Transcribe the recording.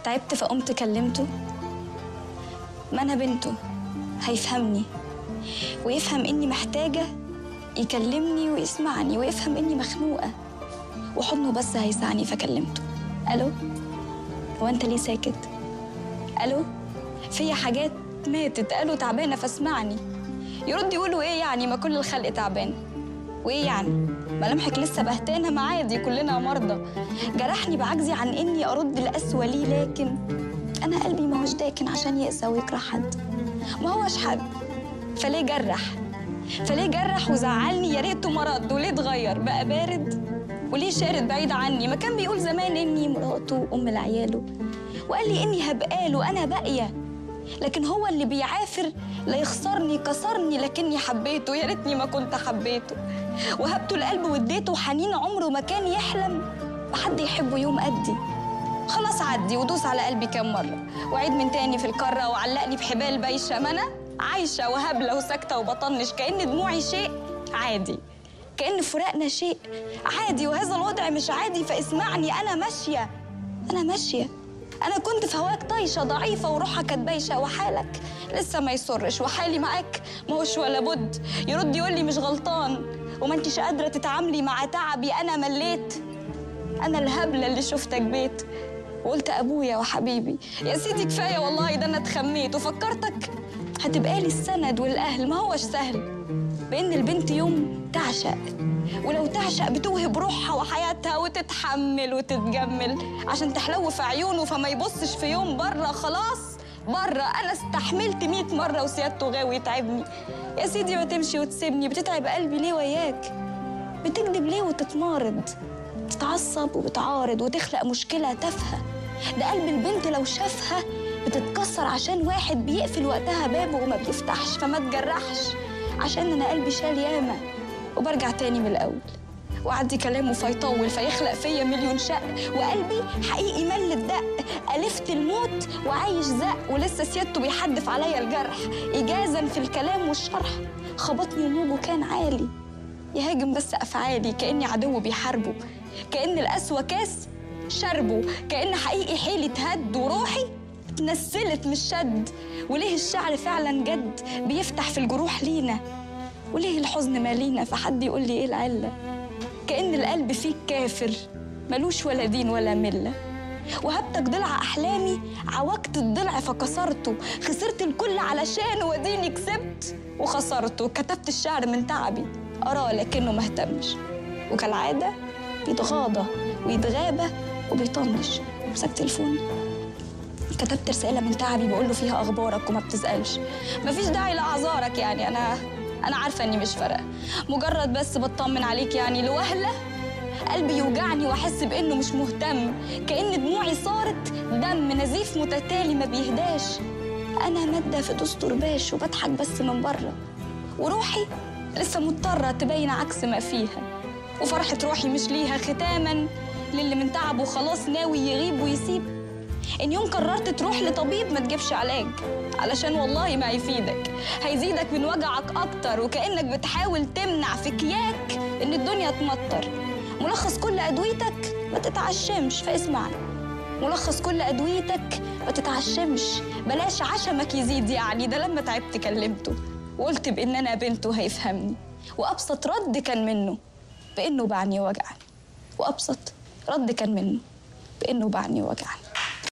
تعبت فقمت كلمته ما انا بنته هيفهمني ويفهم اني محتاجه يكلمني ويسمعني ويفهم اني مخنوقه وحضنه بس هيسعني فكلمته الو هو انت ليه ساكت الو فيا حاجات ماتت قالوا تعبانه فاسمعني يرد يقولوا ايه يعني ما كل الخلق تعبان وايه يعني ملامحك لسه بهتانه ما عادي كلنا مرضى جرحني بعجزي عن اني ارد القسوه ليه لكن انا قلبي ما هوش داكن عشان يقسى ويكره حد ما هوش حد فليه جرح فليه جرح وزعلني يا ريته ما رد وليه اتغير بقى بارد وليه شارد بعيد عني ما كان بيقول زمان اني مراته وام لعياله وقال لي اني هبقاله انا باقيه لكن هو اللي بيعافر لا يخسرني كسرني لكني حبيته يا ريتني ما كنت حبيته وهبته القلب واديته حنين عمره ما كان يحلم بحد يحبه يوم قدي خلاص عدي ودوس على قلبي كام مرة وعيد من تاني في الكرة وعلقني بحبال بايشة ما أنا عايشة وهبلة وساكتة وبطنش كأن دموعي شيء عادي كأن فراقنا شيء عادي وهذا الوضع مش عادي فاسمعني أنا ماشية أنا ماشية أنا كنت في هواك طايشة ضعيفة وروحك كانت بايشة وحالك لسه ما يسرش وحالي معاك ما هوش ولا بد يرد يقول لي مش غلطان وما انتش قادرة تتعاملي مع تعبي أنا مليت أنا الهبلة اللي شفتك بيت وقلت أبويا وحبيبي يا سيدي كفاية والله ده أنا اتخميت وفكرتك هتبقى لي السند والأهل ما هوش سهل بإن البنت يوم تعشق ولو تعشق بتوهب روحها وحياتها وتتحمل وتتجمل عشان تحلو في عيونه فما يبصش في يوم بره خلاص بره انا استحملت مئة مره وسيادته غاوي يتعبني يا سيدي ما تمشي وتسيبني بتتعب قلبي ليه وياك بتكذب ليه وتتمارض بتتعصب وبتعارض وتخلق مشكله تافهه ده قلب البنت لو شافها بتتكسر عشان واحد بيقفل وقتها بابه وما بيفتحش فما تجرحش عشان انا قلبي شال ياما وبرجع تاني من الاول وعدي كلامه فيطول فيخلق فيا مليون شق وقلبي حقيقي مل الدق ألفت الموت وعايش زق ولسه سيادته بيحدف عليا الجرح إجازا في الكلام والشرح خبطني وموجه كان عالي يهاجم بس أفعالي كأني عدو بيحاربه كأن القسوة كاس شربه كأن حقيقي حيلي اتهد وروحي اتنسلت من الشد وليه الشعر فعلا جد بيفتح في الجروح لينا وليه الحزن مالينا فحد يقول لي ايه العله كأن القلب فيك كافر ملوش ولا دين ولا ملة وهبتك ضلع أحلامي عوجت الضلع فكسرته خسرت الكل علشان وديني كسبت وخسرته كتبت الشعر من تعبي أراه لكنه مهتمش وكالعادة بيتغاضى ويتغابى وبيطنش مسك تليفوني كتبت رسالة من تعبي بقول له فيها أخبارك وما بتسألش مفيش داعي لأعذارك يعني أنا أنا عارفة إني مش فارقة مجرد بس بطمن عليك يعني لوهلة قلبي يوجعني وأحس بإنه مش مهتم كأن دموعي صارت دم نزيف متتالي ما بيهداش أنا مادة في دستور باش وبضحك بس من بره وروحي لسه مضطرة تبين عكس ما فيها وفرحة روحي مش ليها ختاما للي من تعبه خلاص ناوي يغيب ويسيب إن يوم قررت تروح لطبيب ما تجيبش علاج علشان والله ما هيفيدك هيزيدك من وجعك أكتر وكأنك بتحاول تمنع في كياك إن الدنيا تمطر ملخص كل أدويتك ما تتعشمش فاسمعني ملخص كل أدويتك ما تتعشمش بلاش عشمك يزيد يعني ده لما تعبت كلمته وقلت بإن أنا بنته هيفهمني وأبسط رد كان منه بإنه بعني وجعني وأبسط رد كان منه بإنه بعني وجعني